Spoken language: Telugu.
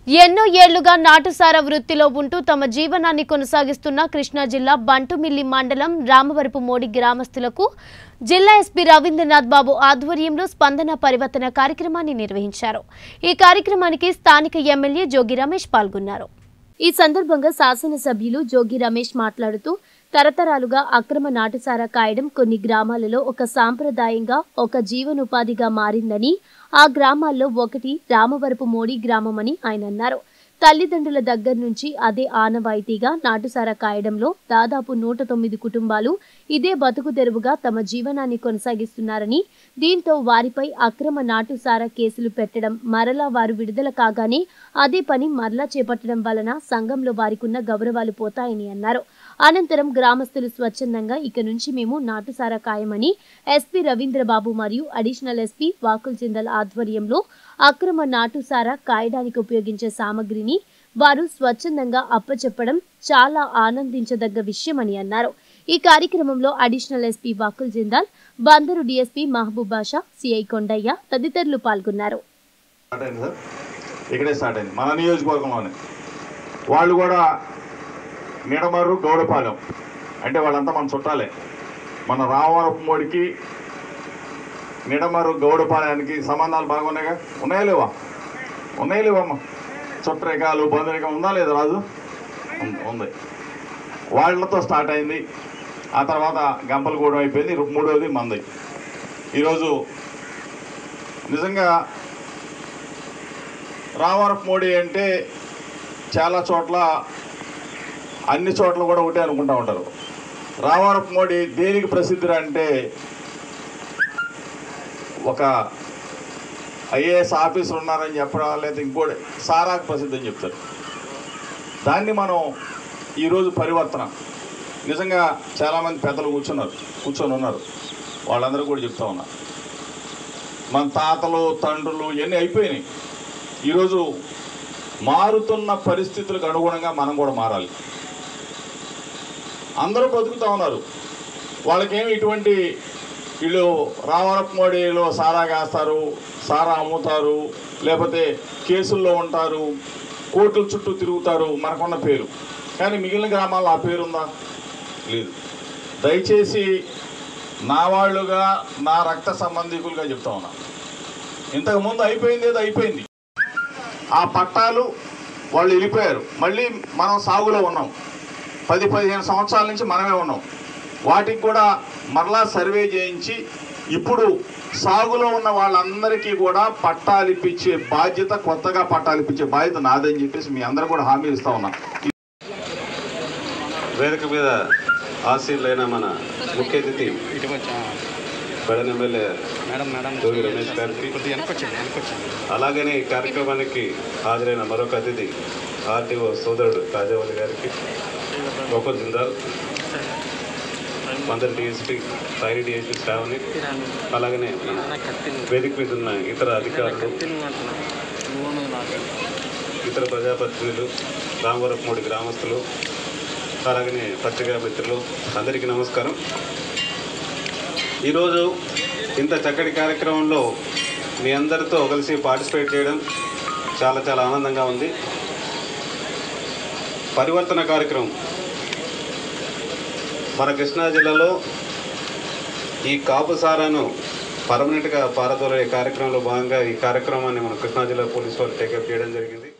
ఎన్నో ఏళ్లుగా నాటుసార వృత్తిలో ఉంటూ తమ జీవనాన్ని కొనసాగిస్తున్న కృష్ణా జిల్లా బంటుమిల్లి మండలం రామవరపు మోడి గ్రామస్తులకు జిల్లా ఎస్పీ రవీంద్రనాథ్ బాబు ఆధ్వర్యంలో స్పందన పరివర్తన కార్యక్రమాన్ని నిర్వహించారు ఈ కార్యక్రమానికి స్థానిక ఎమ్మెల్యే జోగి రమేష్ పాల్గొన్నారు ఈ సందర్భంగా శాసనసభ్యులు జోగి రమేష్ మాట్లాడుతూ తరతరాలుగా అక్రమ నాటుసారా కాయడం కొన్ని గ్రామాలలో ఒక సాంప్రదాయంగా ఒక జీవనోపాధిగా మారిందని ఆ గ్రామాల్లో ఒకటి రామవరపు మోడి గ్రామమని ఆయన అన్నారు తల్లిదండ్రుల దగ్గర నుంచి అదే ఆనవాయితీగా నాటుసారా కాయడంలో దాదాపు నూట తొమ్మిది కుటుంబాలు ఇదే బతుకు తెరువుగా తమ జీవనాన్ని కొనసాగిస్తున్నారని దీంతో వారిపై అక్రమ నాటుసారా కేసులు పెట్టడం మరలా వారు విడుదల కాగానే అదే పని మరలా చేపట్టడం వలన సంఘంలో వారికున్న గౌరవాలు పోతాయని అన్నారు అనంతరం గ్రామస్తులు స్వచ్ఛందంగా ఇక నుంచి మేము నాటుసారా ఖాయమని ఎస్పీ రవీంద్రబాబు మరియు అడిషనల్ ఎస్పీ వాకుల్ జిందల్ ఆధ్వర్యంలో అక్రమ నాటుసారా కాయడానికి ఉపయోగించే సామగ్రిని వారు స్వచ్ఛందంగా అప్పచెప్పడం చాలా ఆనందించదగ్గ విషయమని అన్నారు ఈ కార్యక్రమంలో additional SP Vakul Jindal Bandaru DSP Mehboob Basha CI Kondaiah తదితరులు పాల్గొన్నారు స్టార్ట్ అయింది సార్ ఇక్కడే స్టార్ట్ అయింది మన నియోజకవర్గంలోనే వాళ్ళు కూడా నిడమర్రు గౌడపాలెం అంటే వాళ్ళంతా మన చుట్టాలే మన రామవరపు మోడికి నిడమర్రు గౌడపాలెనికి సంబంధాలు బాగున్నాయిగా ఉన్నాయా లేవా ఉన్నాయా లేవమ్మా చుట్టరేకాలు బంధురేఖ ఉందా లేదా రాజు ఉంది- ఉంది వాళ్ళతో స్టార్ట్ అయింది ఆ తర్వాత గంపలగూడెం అయిపోయింది మూడోది మంది ఈరోజు నిజంగా రామవరపు మోడీ అంటే చాలా చోట్ల అన్ని చోట్ల కూడా ఒకటే అనుకుంటా ఉంటారు రామవరపు మోడీ దేనికి ప్రసిద్ధి అంటే ఒక ఐఏఎస్ ఆఫీసర్ ఉన్నారని చెప్పడం లేదా ఇంకోటి సారాకు ప్రసిద్ధి అని చెప్తారు దాన్ని మనం ఈరోజు పరివర్తన నిజంగా చాలామంది పెద్దలు కూర్చున్నారు కూర్చొని ఉన్నారు వాళ్ళందరూ కూడా చెప్తా ఉన్నారు మన తాతలు తండ్రులు ఇవన్నీ అయిపోయినాయి ఈరోజు మారుతున్న పరిస్థితులకు అనుగుణంగా మనం కూడా మారాలి అందరూ బతుకుతూ ఉన్నారు వాళ్ళకేమి ఇటువంటి వీళ్ళు రామరపు మోడీలో సారా కాస్తారు సారా అమ్ముతారు లేకపోతే కేసుల్లో ఉంటారు కోర్టుల చుట్టూ తిరుగుతారు మనకున్న పేరు కానీ మిగిలిన గ్రామాల్లో ఆ పేరు ఉందా లేదు దయచేసి నా వాళ్ళుగా నా రక్త సంబంధికులుగా చెప్తా ఉన్నా ఇంతకుముందు అయిపోయింది ఏదో అయిపోయింది ఆ పట్టాలు వాళ్ళు వెళ్ళిపోయారు మళ్ళీ మనం సాగులో ఉన్నాం పది పదిహేను సంవత్సరాల నుంచి మనమే ఉన్నాం వాటికి కూడా మరలా సర్వే చేయించి ఇప్పుడు సాగులో ఉన్న వాళ్ళందరికీ కూడా పట్టాలు ఇప్పించే బాధ్యత కొత్తగా పట్టాలు ఇప్పించే బాధ్యత నాదని చెప్పేసి మీ అందరూ కూడా హామీ ఇస్తా ఉన్నా వేదిక మీద ఆశీర్లైన మన ముఖ్య అతిథి Pedana MLA madam madam Jogi Ramesh గారికి కొద్దిగా వెనకొచ్చింది వెనకొచ్చింది అలాగనే ఈ కార్యక్రమానికి హాజరైన మరొక అతిథి ఆర్టీఓ సోదరుడు కాజావల్లి గారికి గోకుల్ జిందాల్ మందరి డిఎస్పీ సాయి డిఎస్పీ శ్రావణి అలాగనే మన వేదిక మీద ఉన్న ఇతర అధికారులు ఇతర ప్రజాప్రతినిధులు రామవరపమూడి గ్రామస్తులు అలాగనే పత్రికా మిత్రులు అందరికీ నమస్కారం ఈరోజు ఇంత చక్కటి కార్యక్రమంలో మీ అందరితో కలిసి పార్టిసిపేట్ చేయడం చాలా చాలా ఆనందంగా ఉంది పరివర్తన కార్యక్రమం మన కృష్ణా జిల్లాలో ఈ కాపు సారాను పర్మనెంట్గా పారదోలే కార్యక్రమంలో భాగంగా ఈ కార్యక్రమాన్ని మన కృష్ణా జిల్లా పోలీసు వారు టేకప్ చేయడం జరిగింది